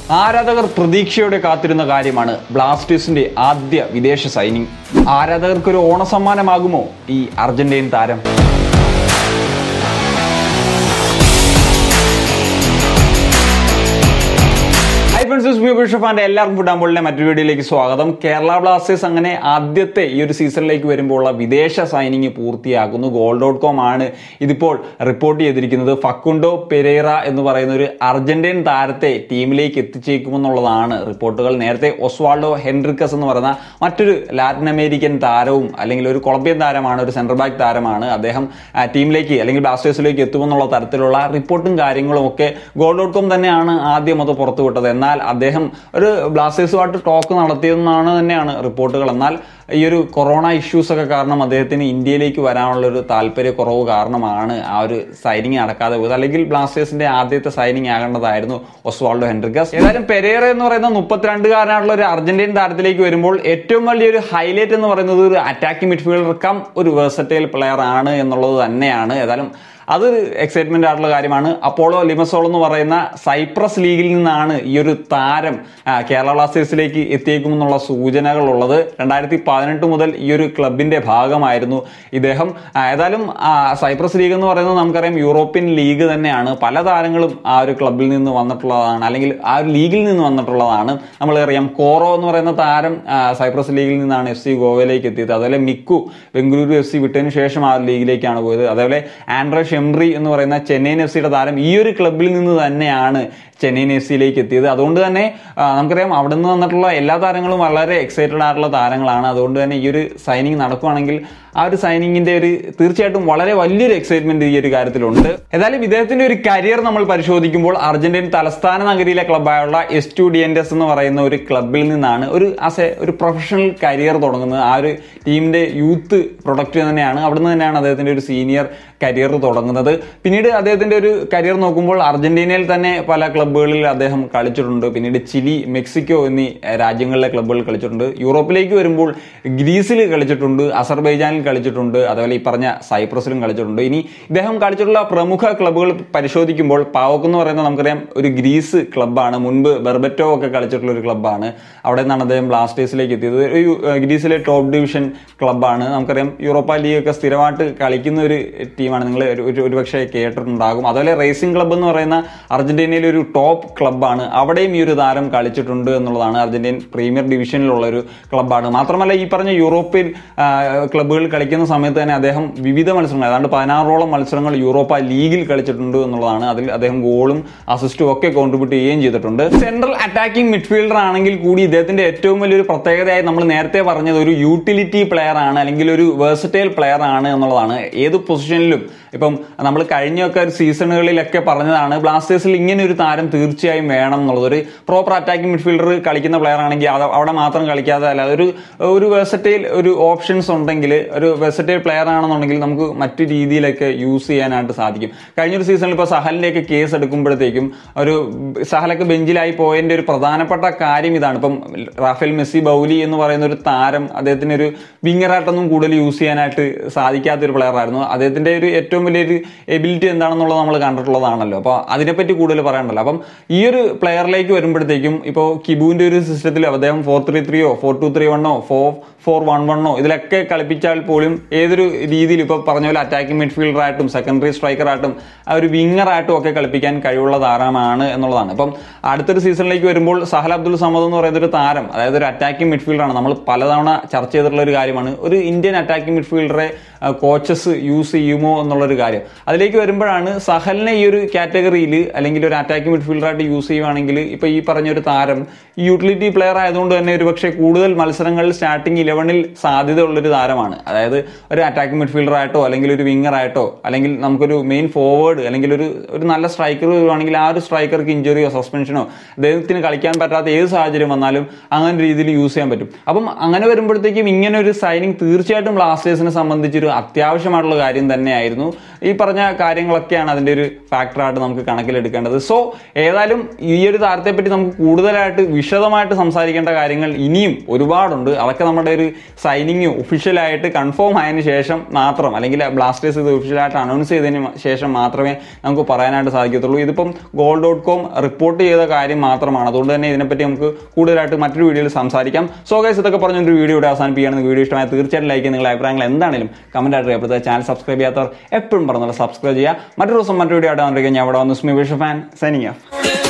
ആരാധകർ പ്രതീക്ഷയോടെ കാത്തിരുന്ന കാര്യമാണ് ബ്ലാസ്റ്റേഴ്സിന്റെ ആദ്യ വിദേശ സൈനിങ് ആരാധകർക്കൊരു ഓണസമ്മാനമാകുമോ ഈ അർജന്റീൻ താരം ഹൈ ഫ്രണ്ട്സ് ഷഫാന്റെ എല്ലാവർക്കും ഫുഡാമ്പോളിന്റെ മറ്റൊരു വീഡിയോയിലേക്ക് സ്വാഗതം കേരള ബ്ലാസ്റ്റേഴ്സ് അങ്ങനെ ആദ്യത്തെ ഈ ഒരു സീസണിലേക്ക് വരുമ്പോൾ ഉള്ള വിദേശ സൈനിങ് പൂർത്തിയാക്കുന്നു ഗോൾ ഡോട്ട് കോം ആണ് ഇതിപ്പോൾ റിപ്പോർട്ട് ചെയ്തിരിക്കുന്നത് ഫക്കുണ്ടോ പെരേറ എന്ന് പറയുന്ന ഒരു അർജന്റീൻ താരത്തെ ടീമിലേക്ക് എത്തിച്ചേക്കുമെന്നുള്ളതാണ് റിപ്പോർട്ടുകൾ നേരത്തെ ഒസ്വാൾഡോ ഹെൻറിക്കസ് എന്ന് പറയുന്ന മറ്റൊരു ലാറ്റിൻ അമേരിക്കൻ താരവും അല്ലെങ്കിൽ ഒരു കൊളംബിയൻ താരമാണ് ഒരു സെൻട്രൽ ബാക്ക് താരമാണ് അദ്ദേഹം ആ, ടീമിലേക്ക് അല്ലെങ്കിൽ ബ്ലാസ്റ്റേഴ്സിലേക്ക് എത്തുമെന്നുള്ള തരത്തിലുള്ള റിപ്പോർട്ടും കാര്യങ്ങളും ഒക്കെ ഗോൾ ഡോട്ട് കോം തന്നെയാണ് ആദ്യം അത് പുറത്തുവിട്ടത് എന്നാൽ അദ്ദേഹം ഒരു ബ്ലാസ്റ്റേഴ്സുമായിട്ട് ടോക്ക് നടത്തിയെന്നാണ് തന്നെയാണ് റിപ്പോർട്ടുകൾ എന്നാൽ ഈ ഒരു കൊറോണ ഇഷ്യൂസ് ഒക്കെ കാരണം അദ്ദേഹത്തിന് ഇന്ത്യയിലേക്ക് വരാനുള്ള ഒരു താല്പര്യക്കുറവ് കാരണമാണ് ആ ഒരു സൈനിങ് നടക്കാതെ പോയത് അല്ലെങ്കിൽ ബ്ലാസ്റ്റേഴ്സിന്റെ ആദ്യത്തെ സൈനിങ് ആകേണ്ടതായിരുന്നു ഒസ്വാൾഡോ ഹെൻറിക്കസ് ഏതായാലും പെരേറ എന്ന് പറയുന്ന മുപ്പത്തിരണ്ടുകാരനായിട്ടുള്ള ഒരു അർജന്റീൻ താരത്തിലേക്ക് വരുമ്പോൾ ഏറ്റവും വലിയൊരു ഹൈലൈറ്റ് എന്ന് പറയുന്നത് ഒരു അറ്റാക്കിംഗ് മിഡ്ഫീൽഡർ കം ഒരു വേഴ്സറ്റൈൽ പ്ലെയർ ആണ് എന്നുള്ളത് തന്നെയാണ് ഏതായാലും അതൊരു എക്സൈറ്റ്മെന്റ് ആയിട്ടുള്ള കാര്യമാണ് അപ്പോളോ ലിമസോൾ എന്ന് പറയുന്ന സൈപ്രസ് ലീഗിൽ നിന്നാണ് ഈ ഒരു താരം ആ, കേരള ബ്ലാസ്റ്റേഴ്സിലേക്ക് എത്തിയേക്കുമെന്നുള്ള സൂചനകൾ ഉള്ളത് രണ്ടായിരത്തി പതിനെട്ട് മുതൽ ഈ ഒരു ക്ലബിന്റെ ഭാഗമായിരുന്നു ഇദ്ദേഹം ആ, ഏതായാലും ആ, സൈപ്രസ് ലീഗ് എന്ന് പറയുന്നത് നമുക്കറിയാം യൂറോപ്യൻ ലീഗ് തന്നെയാണ് പല താരങ്ങളും ആ ഒരു ക്ലബിൽ നിന്ന് വന്നിട്ടുള്ളതാണ് അല്ലെങ്കിൽ ആ ഒരു ലീഗിൽ നിന്ന് വന്നിട്ടുള്ളതാണ് നമ്മളറിയാം കോറോ എന്ന് പറയുന്ന താരം ആ, സൈപ്രസ് ലീഗിൽ നിന്നാണ് എഫ് സി ഗോവയിലേക്ക് എത്തിയത് അതുപോലെ മിക്കു ബംഗളൂരു എഫ് സി വിട്ടതിന് ശേഷം ആ ലീഗിലേക്കാണ് പോയത് അതേപോലെ ആൻഡ്രോ ഷെംറി എന്ന് പറയുന്ന ചെന്നൈയിൻ എഫ് സിയുടെ താരം ഈ ഒരു ക്ലബിൽ നിന്ന് തന്നെയാണ് ചെന്നൈയിൻ എഫ് സിയിലേക്ക് എത്തിയത് അതുകൊണ്ട് തന്നെ ആ, നമുക്കറിയാം അവിടെ നിന്ന് വന്നിട്ടുള്ള എല്ലാ താരങ്ങളും വളരെ എക്സൈറ്റഡ് ആയിട്ടുള്ള താരങ്ങളാണ് അതുകൊണ്ട് തന്നെ ഈ ഒരു സൈനിങ് നടക്കുവാണെങ്കിൽ ആ ഒരു സൈനിങ്ങിന്റെ ഒരു തീർച്ചയായിട്ടും വളരെ വലിയൊരു എക്സൈറ്റ്മെന്റ് ഈ ഒരു കാര്യത്തിലുണ്ട് ഏതായാലും ഇദ്ദേഹത്തിന്റെ ഒരു കരിയർ നമ്മൾ പരിശോധിക്കുമ്പോൾ അർജന്റീൻ തലസ്ഥാന നഗരിയിലെ ക്ലബ്ബായുള്ള എസ്റ്റുഡിയൻഡസ് എന്ന് പറയുന്ന ഒരു ക്ലബിൽ നിന്നാണ് ഒരു ആസ് എ ഒരു പ്രൊഫഷണൽ കരിയർ തുടങ്ങുന്നത് ആ ഒരു ടീമിന്റെ യൂത്ത് പ്രൊഡക്റ്റ് തന്നെയാണ് അവിടെ നിന്ന് തന്നെയാണ് അദ്ദേഹത്തിന്റെ ഒരു സീനിയർ കരിയർ തുടങ്ങുന്നത് പിന്നീട് അദ്ദേഹത്തിന്റെ ഒരു കരിയർ നോക്കുമ്പോൾ അർജന്റീനയിൽ തന്നെ പല ക്ലബ്ബുകളിൽ അദ്ദേഹം കളിച്ചിട്ടുണ്ട് പിന്നീട് ചിലി മെക്സിക്കോ എന്നീ ഏഹ്, രാജ്യങ്ങളിലെ ക്ലബ്ബുകളിൽ കളിച്ചിട്ടുണ്ട് യൂറോപ്പിലേക്ക് വരുമ്പോൾ ഗ്രീസിൽ കളിച്ചിട്ടുണ്ട് അസർബൈജാനിൽ കളിച്ചിട്ടുണ്ട് അതുപോലെ ഈ പറഞ്ഞ സൈപ്രസിലും കളിച്ചിട്ടുണ്ട് ഇനി ഇദ്ദേഹം കളിച്ചിട്ടുള്ള പ്രമുഖ ക്ലബ്ബുകൾ പരിശോധിക്കുമ്പോൾ പാവക്ക് എന്ന് പറയുന്നത് നമുക്കറിയാം ഒരു ഗ്രീസ് ക്ലബ്ബാണ് മുൻപ് ബെർബറ്റോ ഒക്കെ കളിച്ചിട്ടുള്ള ഒരു ക്ലബ്ബാണ് അവിടെ നിന്നാണ് അദ്ദേഹം ബ്ലാസ്റ്റേഴ്സിലേക്ക് എത്തിയത് ഒരു യു- ഏഹ്, ഗ്രീസിലെ ടോപ്പ് ഡിവിഷൻ ക്ലബ്ബാണ് നമുക്കറിയാം യൂറോപ്പ ലീഗ് ഒക്കെ സ്ഥിരമായിട്ട് കളിക്കുന്ന ഒരു ടീമാണ് നിങ്ങൾ ഒരു ഒരുപക്ഷെ കേട്ടിട്ടുണ്ടാകും അതുപോലെ റേസിംഗ് ക്ലബ്ബ് എന്ന് പറയുന്ന അർജന്റീനയിലെ ഒരു ടോപ്പ് ക്ലബ്ബാണ് അവിടെയും ഈ ഒരു താരം കളിച്ചിട്ടുണ്ട് എന്നുള്ളതാണ് അർജന്റീൻ പ്രീമിയർ ഡിവിഷനിലുള്ള ഒരു ക്ലബ്ബാണ് മാത്രമല്ല ഈ പറഞ്ഞ യൂറോപ്യൻ ആ, ക്ലബ്ബുകൾ കളിക്കുന്ന സമയത്ത് തന്നെ അദ്ദേഹം വിവിധ മത്സരങ്ങൾ ഏതാണ്ട് പതിനാറോളം മത്സരങ്ങൾ യൂറോപ്പ ലീഗിൽ കളിച്ചിട്ടുണ്ട് എന്നുള്ളതാണ് അതിൽ അദ്ദേഹം ഗോളും അസിസ്റ്റും ഒക്കെ കോൺട്രിബ്യൂട്ട് ചെയ്യുകയും ചെയ്തിട്ടുണ്ട് സെൻട്രൽ അറ്റാക്കിംഗ് മിഡ്ഫീൽഡർ ആണെങ്കിൽ കൂടി ഇദ്ദേഹത്തിന്റെ ഏറ്റവും വലിയൊരു പ്രത്യേകതയായി നമ്മൾ നേരത്തെ പറഞ്ഞത് ഒരു യൂട്ടിലിറ്റി പ്ലെയർ ആണ് അല്ലെങ്കിൽ ഒരു വേഴ്സറ്റൈൽ പ്ലെയർ ആണ് എന്നുള്ളതാണ് ഏത് പൊസിഷനിലും ഇപ്പം നമ്മൾ കഴിഞ്ഞൊക്കെ ഒരു സീസണുകളിലൊക്കെ പറഞ്ഞതാണ് ബ്ലാസ്റ്റേഴ്സിൽ ഇങ്ങനെ ഒരു താരം തീർച്ചയായും വേണം എന്നുള്ളത് ഒരു പ്രോപ്പർ അറ്റാക്കിംഗ് മിഡ്ഫീൽഡർ കളിക്കുന്ന പ്ലെയർ ആണെങ്കിൽ അത് അവിടെ മാത്രം കളിക്കാതെ അല്ല ഒരു ഒരു വേഴ്സറ്റൈൽ ഒരു ഓപ്ഷൻസ് ഉണ്ടെങ്കിൽ ഒരു വെസറ്റൈൽ പ്ലെയർ ആണെന്നുണ്ടെങ്കിൽ നമുക്ക് മറ്റു രീതിയിലൊക്കെ യൂസ് ചെയ്യാനായിട്ട് സാധിക്കും കഴിഞ്ഞൊരു സീസണിൽ ഇപ്പോൾ സഹലിലേക്ക് കേസ് എടുക്കുമ്പോഴത്തേക്കും ഒരു സഹലൊക്കെ ബെഞ്ചിലായി പോയതിന്റെ ഒരു പ്രധാനപ്പെട്ട കാര്യം ഇതാണ് ഇപ്പം റാഫേൽ മെസ്സി ബൗലി എന്ന് പറയുന്ന ഒരു താരം അദ്ദേഹത്തിന് ഒരു വിങ്ങറായിട്ടൊന്നും കൂടുതൽ യൂസ് ചെയ്യാനായിട്ട് സാധിക്കാത്ത ഒരു പ്ലെയർ ആയിരുന്നു അദ്ദേഹത്തിന്റെ ഒരു ഏറ്റവും വലിയൊരു എബിലിറ്റി എന്താണെന്നുള്ളത് നമ്മൾ കണ്ടിട്ടുള്ളതാണല്ലോ അപ്പോൾ അതിനെപ്പറ്റി കൂടുതൽ പറയണ്ടല്ലോ അപ്പം ഈ ഒരു പ്ലെയറിലേക്ക് വരുമ്പോഴത്തേക്കും ഇപ്പോൾ കിബുവിന്റെ ഒരു സിസ്റ്റത്തിൽ അദ്ദേഹം ഫോർ ത്രീ ത്രീയോ ഫോർ ടു ത്രീ വണ്ണോ ഫോർ ഫോർ വൺ വണ്ണോ ഇതിലൊക്കെ കളിപ്പിച്ചാൽ പോലും ഏതൊരു രീതിയിൽ ഇപ്പോൾ പറഞ്ഞ പോലെ അറ്റാക്കിംഗ് മിഡ്ഫീൽഡർ ആയിട്ടും സെക്കൻഡറി സ്ട്രൈക്കർ ആയിട്ടും ആ ഒരു വിങ്ങർ ആയിട്ടും ഒക്കെ കളിപ്പിക്കാൻ കഴിവുള്ള താരമാണ് എന്നുള്ളതാണ് അപ്പം അടുത്തൊരു സീസണിലേക്ക് വരുമ്പോൾ സഹൽ അബ്ദുൽ സമദ് എന്ന് പറയുന്ന ഒരു താരം അതായത് ഒരു അറ്റാക്കിംഗ് മിഡ്ഫീൽഡറാണ് നമ്മൾ പലതവണ ചർച്ച ചെയ്തിട്ടുള്ള ഒരു കാര്യമാണ് ഒരു ഇന്ത്യൻ അറ്റാക്കിംഗ് മിഡ്ഫീൽഡറെ കോച്ചസ് യൂസ് ചെയ്യുമോ എന്നുള്ളൊരു കാര്യം അതിലേക്ക് വരുമ്പോഴാണ് സഹലിനെ ഈ ഒരു കാറ്റഗറിയിൽ അല്ലെങ്കിൽ ഒരു അറ്റാക്കിംഗ് മിഡ്ഫീൽഡറായിട്ട് യൂസ് ചെയ്യുവാണെങ്കിൽ ഇപ്പോൾ ഈ പറഞ്ഞൊരു താരം യൂട്ടിലിറ്റി പ്ലെയർ ആയതുകൊണ്ട് തന്നെ ഒരുപക്ഷെ കൂടുതൽ മത്സരങ്ങളിൽ സ്റ്റാർട്ടിംഗ് ഇലവനിൽ സാധ്യതയുള്ളൊരു താരമാണ് അതായത് ഒരു അറ്റാക്കിംഗ് മിഡ്ഫീൽഡർ ആയിട്ടോ അല്ലെങ്കിൽ ഒരു വിങ്ങർ ആയിട്ടോ അല്ലെങ്കിൽ നമുക്കൊരു മെയിൻ ഫോർവേഡ് അല്ലെങ്കിൽ ഒരു ഒരു നല്ല സ്ട്രൈക്കർ വരുവാണെങ്കിൽ ആ ഒരു സ്ട്രൈക്കർക്ക് ഇഞ്ചുറിയോ സസ്പെൻഷനോ അദ്ദേഹത്തിന് കളിക്കാൻ പറ്റാത്ത ഏത് സാഹചര്യം വന്നാലും അങ്ങനെ രീതിയിൽ യൂസ് ചെയ്യാൻ പറ്റും അപ്പം അങ്ങനെ വരുമ്പോഴത്തേക്കും ഇങ്ങനെ ഒരു സൈനിങ് തീർച്ചയായിട്ടും ബ്ലാസ്റ്റേഴ്സിനെ സംബന്ധിച്ചൊരു അത്യാവശ്യമായിട്ടുള്ള കാര്യം തന്നെയായിരുന്നു ഈ പറഞ്ഞ കാര്യങ്ങളൊക്കെയാണ് അതിന്റെ ഒരു ഫാക്ടറായിട്ട് നമുക്ക് കണക്കിലെടുക്കേണ്ടത് സോ ഏതായാലും ഈ ഒരു താരത്തെ പറ്റി നമുക്ക് കൂടുതലായിട്ട് വിശദമായിട്ട് സംസാരിക്കേണ്ട കാര്യങ്ങൾ ഇനിയും ഒരുപാടുണ്ട് അതൊക്കെ നമ്മുടെ ഒരു സൈനിങ് ഒഫീഷ്യലായിട്ട് കൺഫേം ആയതിനു ശേഷം മാത്രം അല്ലെങ്കിൽ ബ്ലാസ്റ്റേഴ്സ് ഇത് ഒഫീഷ്യലായിട്ട് അനൗൺസ് ചെയ്തതിന് ശേഷം മാത്രമേ നമുക്ക് പറയാനായിട്ട് സാധിക്കത്തുള്ളൂ ഇതിപ്പം ഗോൾ ഡോട്ട് കോം റിപ്പോർട്ട് ചെയ്ത കാര്യം മാത്രമാണ് അതുകൊണ്ട് തന്നെ ഇതിനെപ്പറ്റി നമുക്ക് കൂടുതലായിട്ട് മറ്റൊരു വീഡിയോയിൽ സംസാരിക്കാം സോ ഗൈസ് ഇതൊക്കെ പറഞ്ഞൊരു വീഡിയോ ഇവിടെ അവസാനിപ്പിക്കുകയാണ് വീഡിയോ ഇഷ്ടമായ തീർച്ചയായിട്ടും ലൈക്ക് നിങ്ങളുടെ അഭിപ്രായങ്ങൾ എന്താണെങ്കിലും കമന്റ് ആയിട്ട് രേഖപ്പെടുത്തുക ചാനൽ സബ്സ്ക്രൈബ് ചെയ്യാത്തവർ എപ്പോഴും പറഞ്ഞുള്ള സബ്സ്ക്രൈബ് ചെയ്യുക മറ്റൊരു ദിവസം മറ്റൊരു വീഡിയോ ആയിട്ട് വന്നിരിക്കുക ഞാൻ ഇവിടെ വന്നു സ്മി വിഷ ഫാൻ സൈനിങ് ഓഫ്